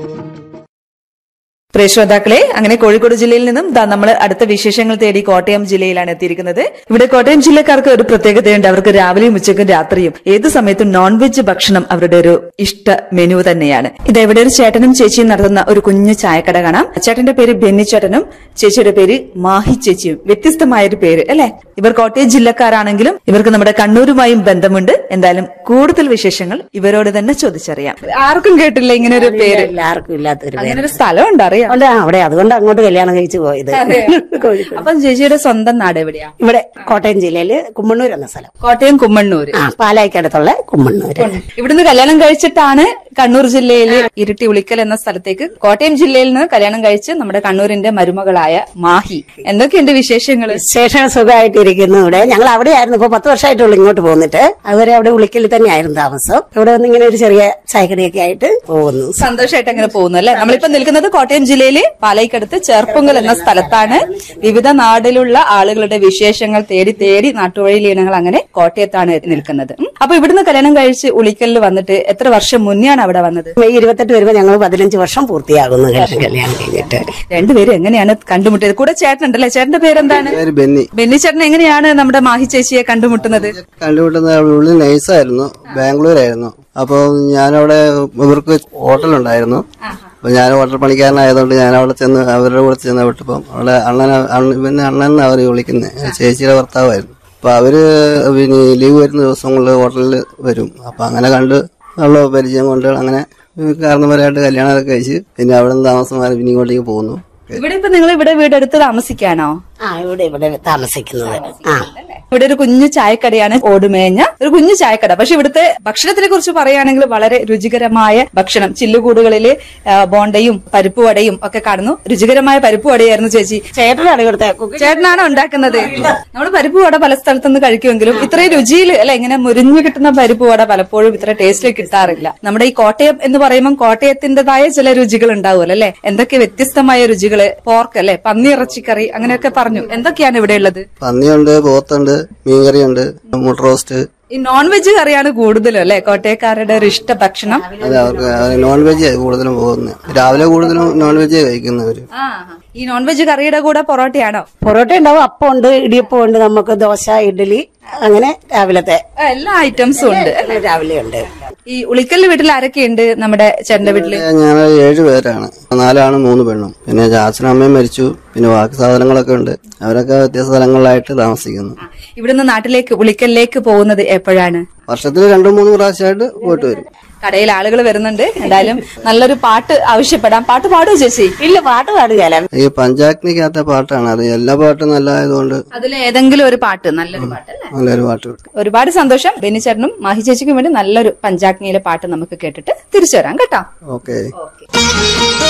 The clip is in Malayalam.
പ്രിയ ശ്രോതാക്കളെ അങ്ങനെ കോഴിക്കോട് ജില്ലയിൽ നിന്നും ദാ നമ്മൾ അടുത്ത വിശേഷങ്ങൾ തേടി കോട്ടയം ജില്ലയിലാണ് എത്തിയിരിക്കുന്നത് ഇവിടെ കോട്ടയം ജില്ലക്കാർക്ക് ഒരു പ്രത്യേകതയുണ്ട് അവർക്ക് രാവിലെയും ഉച്ചയ്ക്കും രാത്രിയും ഏത് സമയത്തും നോൺ വെജ് ഭക്ഷണം അവരുടെ ഒരു ഇഷ്ട മെനു തന്നെയാണ് ഇത് ഇവിടെ ഒരു ചേട്ടനും ചേച്ചിയും നടത്തുന്ന ഒരു കുഞ്ഞു ചായക്കട കാണാം ചേട്ടന്റെ പേര് ബെന്നി ചേട്ടനും ചേച്ചിയുടെ പേര് മാഹി ചേച്ചിയും വ്യത്യസ്തമായ ഒരു പേര് അല്ലെ ഇവർ കോട്ടയം ജില്ലക്കാരാണെങ്കിലും ഇവർക്ക് നമ്മുടെ കണ്ണൂരുമായും ബന്ധമുണ്ട് എന്തായാലും കൂടുതൽ വിശേഷങ്ങൾ ഇവരോട് തന്നെ ചോദിച്ചറിയാം ആർക്കും കേട്ടില്ല ഇങ്ങനെ ഒരു പേര് എല്ലാവർക്കും ഇല്ലാത്തൊരു അങ്ങനെ ഒരു സ്ഥലമുണ്ട് അറിയാം അതുകൊണ്ട് അവിടെ അതുകൊണ്ട് അങ്ങോട്ട് കല്യാണം കഴിച്ചു പോയത് കോഴിക്കോട് അപ്പം ചേച്ചിയുടെ സ്വന്തം നാട് എവിടെയാ ഇവിടെ കോട്ടയം ജില്ലയില് കുമ്മണ്ണൂർ എന്ന സ്ഥലം കോട്ടയം കുമ്മണ്ണൂര് ആ പാലായിക്കടുത്തുള്ള കുമ്മണ്ണൂര് ഇവിടുന്ന് കല്യാണം കഴിച്ചിട്ടാണ് കണ്ണൂർ ജില്ലയിലെ ഇരിട്ടി ഉളിക്കൽ എന്ന സ്ഥലത്തേക്ക് കോട്ടയം ജില്ലയിൽ നിന്ന് കല്യാണം കഴിച്ച് നമ്മുടെ കണ്ണൂരിന്റെ മരുമകളായ മാഹി എന്തൊക്കെയുണ്ട് വിശേഷങ്ങള് ശേഷം സുഖമായിട്ടിരിക്കുന്നു ഇവിടെ ഞങ്ങൾ അവിടെയായിരുന്നു ഇപ്പൊ പത്ത് വർഷമായിട്ടുള്ളൂ ഇങ്ങോട്ട് പോന്നിട്ട് അതുവരെ അവിടെ ഉളിക്കൽ തന്നെയായിരുന്നു താമസം ഇവിടെ വന്ന് ഇങ്ങനെ ഒരു ചെറിയ ചായക്കടയൊക്കെ ആയിട്ട് പോകുന്നു സന്തോഷമായിട്ട് അങ്ങനെ പോകുന്നു അല്ലെ നമ്മളിപ്പോ നിൽക്കുന്നത് കോട്ടയം ജില്ലയിലെ പാലയ്ക്കടുത്ത് ചേർപ്പുങ്കൽ എന്ന സ്ഥലത്താണ് വിവിധ നാടിലുള്ള ആളുകളുടെ വിശേഷങ്ങൾ തേടി തേടി നാട്ടുവഴി ലീനങ്ങൾ അങ്ങനെ കോട്ടയത്താണ് നിൽക്കുന്നത് ഉം. അപ്പൊ ഇവിടുന്ന് കല്യാണം കഴിച്ച് ഉളിക്കലിൽ വന്നിട്ട് എത്ര വർഷം മുന്നെയാണ് അവിടെ വന്നത് മെയ് ഇരുപത്തെട്ട് വരുമ്പോ ഞങ്ങൾ പതിനഞ്ച് വർഷം പൂർത്തിയാകുന്നു കല്യാണം കഴിഞ്ഞിട്ട് രണ്ടുപേരും എങ്ങനെയാണ് കണ്ടുമുട്ടിയത് കൂടെ ചേട്ടനുണ്ടല്ലേ ചേട്ടന്റെ പേരെന്താണ് പേര് ബെന്നി ബെന്നി ചേട്ടൻ എങ്ങനെയാണ് നമ്മുടെ മാഹി ചേച്ചിയെ കണ്ടുമുട്ടുന്നത് കണ്ടുപിട്ടുന്ന ഉള്ളിൽ നൈസായിരുന്നു ബാംഗ്ലൂരായിരുന്നു അപ്പോൾ ഞാനവിടെ ഇവർക്ക് ഹോട്ടലുണ്ടായിരുന്നു അപ്പൊ ഞാൻ ഹോട്ടൽ പണിക്കാരനായതുകൊണ്ട് ഞാൻ അവിടെ ചെന്ന് അവരുടെ കൂടെ ചെന്ന് വിട്ടപ്പം അവിടെ അണ്ണൻ അണ്ണ- പിന്നെ അണ്ണൻ അവർ വിളിക്കുന്നത് ചേച്ചിയുടെ ഭർത്താവായിരുന്നു അപ്പൊ അവര് പിന്നെ ലീവ് വരുന്ന ദിവസങ്ങളിൽ ഹോട്ടലിൽ വരും അപ്പൊ അങ്ങനെ കണ്ട് ഉള്ള പരിചയം കൊണ്ട് അങ്ങനെ കാരണവരായിട്ട് കല്യാണമൊക്കെ കഴിച്ച് പിന്നെ അവിടെ നിന്ന് താമസം മാറി പിന്നെ ഇങ്ങോട്ടേക്ക് പോകുന്നു ഇവിടെ ഇപ്പൊ നിങ്ങൾ ഇവിടെ വീടെടുത്ത് താമസിക്കാണോ ആ ഇവിടെ ഇവിടെ താമസിക്കുന്നത് ആ ഇവിടെ ഒരു കുഞ്ഞു ചായക്കടയാണ് ഓടുമേഞ്ഞ ഒരു കുഞ്ഞു ചായക്കട പക്ഷെ ഇവിടുത്തെ ഭക്ഷണത്തിനെ കുറിച്ച് പറയുകയാണെങ്കിൽ വളരെ രുചികരമായ ഭക്ഷണം ചില്ലുകൂടുകളില് ആ, ബോണ്ടയും പരിപ്പ് വടയും ഒക്കെ കാണുന്നു രുചികരമായ പരിപ്പ് വടയായിരുന്നു ചേച്ചി ചേട്ടനാണ് ഇവിടുത്തെ കുക്ക് ചേട്ടനാണോ ഉണ്ടാക്കുന്നത് നമ്മൾ പരിപ്പ് വട പല സ്ഥലത്തുനിന്ന് കഴിക്കുമെങ്കിലും ഇത്രയും രുചിയിൽ അല്ലെ ഇങ്ങനെ മുരിഞ്ഞു കിട്ടുന്ന പരിപ്പ് വട പലപ്പോഴും ഇത്ര ടേസ്റ്റിൽ കിട്ടാറില്ല നമ്മുടെ ഈ കോട്ടയം എന്ന് പറയുമ്പോൾ കോട്ടയത്തിന്റേതായ ചില രുചികൾ ഉണ്ടാവുമല്ലോ അല്ലെ എന്തൊക്കെ വ്യത്യസ്തമായ രുചികള് പോർക്ക് അല്ലെ പന്നി ഇറച്ചിക്കറി അങ്ങനെയൊക്കെ പറഞ്ഞു എന്തൊക്കെയാണ് ഇവിടെ ഉള്ളത് പന്നിയുണ്ട് പോത്തുണ്ട് മീൻകറിയുണ്ട് മുട്ട റോസ്റ്റ് ഈ നോൺ വെജ് കറിയാണ് കൂടുതലും അല്ലെ കോട്ടയക്കാരുടെ ഒരു ഇഷ്ട ഭക്ഷണം അതെ അവർക്ക് നോൺ വെജ് കൂടുതലും പോകുന്നത് രാവിലെ കൂടുതലും നോൺ വെജ് കഴിക്കുന്നവര് ആ ഈ നോൺ വെജ് കറിയുടെ കൂടെ പൊറോട്ടയാണോ പൊറോട്ട ഉണ്ടാവും അപ്പം ഉണ്ട് ഇടിയപ്പം ഉണ്ട് നമുക്ക് ദോശ ഇഡ്ഡലി അങ്ങനെ രാവിലത്തെ ആ, എല്ലാ ഐറ്റംസും ഉണ്ട് രാവിലെ ഉണ്ട് ഈ ഉളിക്കലിന്റെ വീട്ടിൽ ആരൊക്കെയുണ്ട് നമ്മുടെ ചേട്ടന്റെ വീട്ടില് ഞാൻ ഏഴ് പേരാണ് നാലാണ് മൂന്ന് പെണ്ണും പിന്നെ അച്ഛനും അമ്മയും മരിച്ചു പിന്നെ ബാക്കി സാധനങ്ങളൊക്കെ ഉണ്ട് അവരൊക്കെ വ്യത്യസ്ത സ്ഥലങ്ങളിലായിട്ട് താമസിക്കുന്നു ഇവിടുന്ന് നാട്ടിലേക്ക് ഉളിക്കലിലേക്ക് പോകുന്നത് എപ്പോഴാണ് വർഷത്തിൽ രണ്ടു മൂന്ന് പ്രാവശ്യമായിട്ട് പോയിട്ട് വരും കടയിൽ ആളുകൾ വരുന്നുണ്ട് എന്തായാലും നല്ലൊരു പാട്ട് ആവശ്യപ്പെടാം പാട്ട് പാടുമോ ചേച്ചി ഇല്ല പാട്ട് പാടുകയല്ല ഈ പഞ്ചാഗ്നിക്കകത്ത പാട്ടാണ് അത് എല്ലാ പാട്ടും നല്ലതായതുകൊണ്ട് അതിൽ ഏതെങ്കിലും ഒരു പാട്ട് നല്ലൊരു പാട്ട് അല്ലേ നല്ലൊരു പാട്ട് കിട്ടും ഒരുപാട് സന്തോഷം ബെന്നിച്ചേട്ടനും മാഹി ചേച്ചിക്കും വേണ്ടി നല്ലൊരു പഞ്ചാഗ്നിയിലെ പാട്ട് നമുക്ക് കേട്ടിട്ട് തിരിച്ചു വരാം കേട്ടോ ഓക്കെ ഓക്കെ